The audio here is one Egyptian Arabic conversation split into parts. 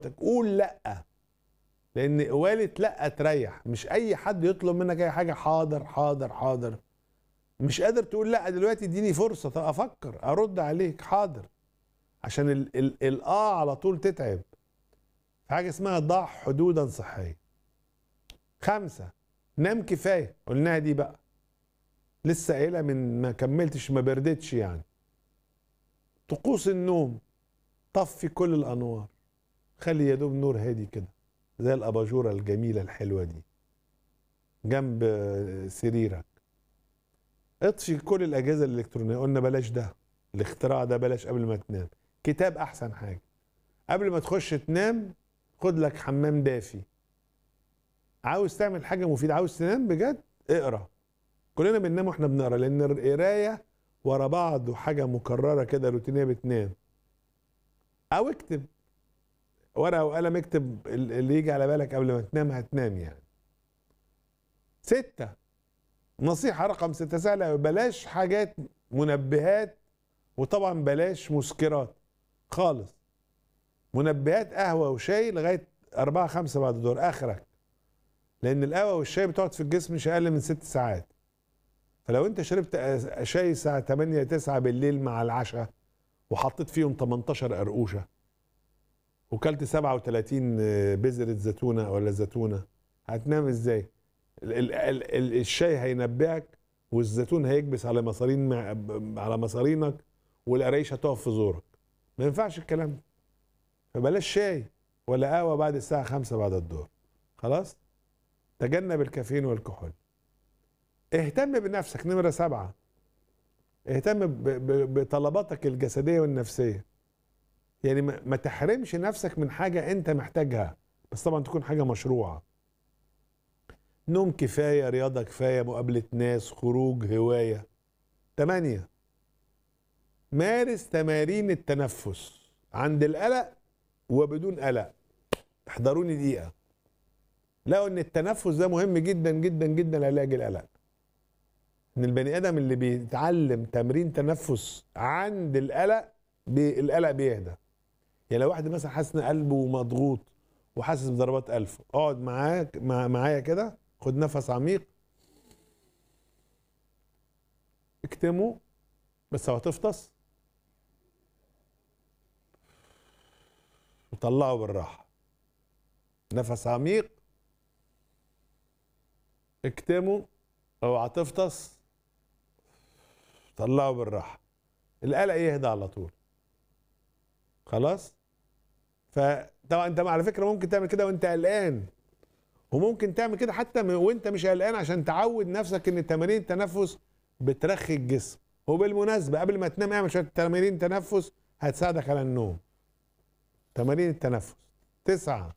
قول لا لان قوالة لا تريح مش اي حد يطلب منك اي حاجه حاضر حاضر حاضر مش قادر تقول لا دلوقتي اديني فرصه طب افكر ارد عليك حاضر عشان ال ال الاه على طول تتعب في حاجه اسمها ضع حدودا صحيه خمسه نام كفايه قلناها دي بقى لسه قايلها من ما كملتش ما بردتش يعني طقوس النوم طفي كل الانوار خلي يا دوب نور هادي كده زي الاباجوره الجميله الحلوه دي جنب سريرك اطفي كل الاجهزه الالكترونيه قلنا بلاش ده الاختراع ده بلاش قبل ما تنام كتاب احسن حاجه قبل ما تخش تنام خد لك حمام دافي عاوز تعمل حاجه مفيده عاوز تنام بجد اقرا كلنا بننام واحنا بنقرا لان القرايه ورا بعض وحاجه مكرره كده روتينيه بتنام او اكتب ورقه وقلم اكتب اللي يجي على بالك قبل ما تنام هتنام يعني ستة نصيحة رقم ستة سهلة بلاش حاجات منبهات وطبعا بلاش مسكرات خالص منبهات قهوة وشاي لغاية أربعة خمسة بعد الظهر آخرك لأن القهوة والشاي بتقعد في الجسم مش أقل من ست ساعات فلو أنت شربت شاي الساعة 8 9 بالليل مع العشاء وحطيت فيهم 18 قرقوشة وكلت 37 بذرة زيتونة ولا زيتونة هتنام ازاي؟ ال ال ال الشاي هينبهك والزيتون هيكبس على مصارين على مصارينك والقرايش هتقف في زورك ما ينفعش الكلام ده فبلاش شاي ولا قهوة بعد الساعة 5 بعد الظهر خلاص؟ تجنب الكافيين والكحول اهتم بنفسك نمرة سبعة اهتم بطلباتك الجسدية والنفسية يعني ما تحرمش نفسك من حاجة انت محتاجها بس طبعا تكون حاجة مشروعة نوم كفاية رياضة كفاية مقابلة ناس خروج هواية تمانية مارس تمارين التنفس عند القلق وبدون قلق احضروني دقيقة لقوا ان التنفس ده مهم جدا جدا جدا لعلاج القلق ان البني ادم اللي بيتعلم تمرين تنفس عند القلق بي القلق بيهدى يعني لو واحد مثلا حاسس ان قلبه مضغوط وحاسس بضربات قلب اقعد معاك مع معايا كده خد نفس عميق اكتمه بس لو هتفطس وطلعه بالراحه نفس عميق اكتمه او هتفطس طلعه بالراحه القلق يهدى على طول خلاص فطبعا انت على فكره ممكن تعمل كده وانت قلقان وممكن تعمل كده حتى وانت مش قلقان عشان تعود نفسك ان تمارين التنفس بترخي الجسم وبالمناسبه قبل ما تنام اعمل شويه تمارين تنفس هتساعدك على النوم تمارين التنفس تسعة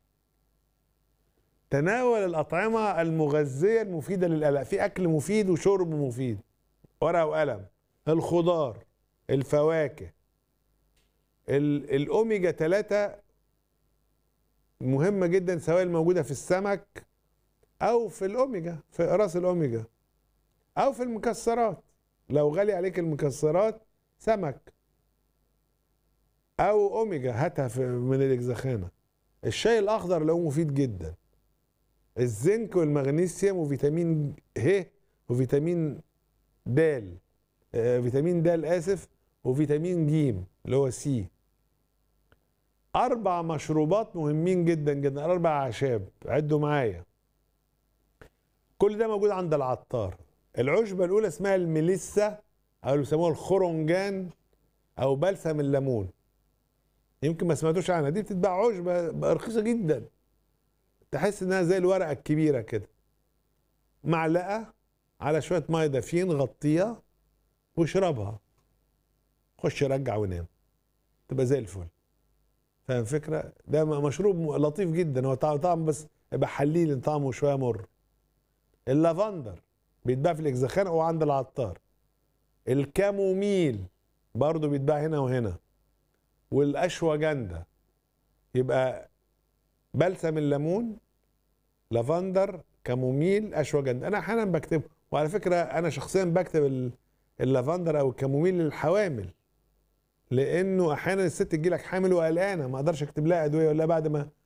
تناول الأطعمة المغذية المفيدة للقلق في أكل مفيد وشرب مفيد ورقة وقلم الخضار الفواكه الاوميجا 3 مهمة جدا سواء الموجودة في السمك أو في الأوميجا في راس الأوميجا أو في المكسرات لو غالي عليك المكسرات سمك أو أوميجا هاتها من الإجزخانة الشاي الأخضر له مفيد جدا الزنك والمغنيسيوم وفيتامين ه وفيتامين د آه فيتامين د آسف وفيتامين ج اللي هو سي اربع مشروبات مهمين جدا جدا اربع اعشاب عدوا معايا كل ده موجود عند العطار العشبه الاولى اسمها الميليسا او اللي بيسموها الخرنجان او بلسم الليمون يمكن ما سمعتوش عنها دي بتتباع عشبه رخيصه جدا تحس انها زي الورقه الكبيره كده معلقه على شويه ميه دافيين غطيها واشربها خش رجع ونام تبقى زي الفل فاهم الفكره ده مشروب لطيف جدا هو طعم بس يبقى حليل طعمه شويه مر اللافندر بيتباع في الاجزخان او عند العطار الكاموميل برضه بيتباع هنا وهنا والاشواجندا يبقى بلسم الليمون لافندر كاموميل اشواجندا انا احيانا بكتب وعلى فكره انا شخصيا بكتب اللافندر او الكاموميل للحوامل لانه احيانا الست تجي لك حامل وقلقانه ما اقدرش اكتب لها ادويه ولا بعد ما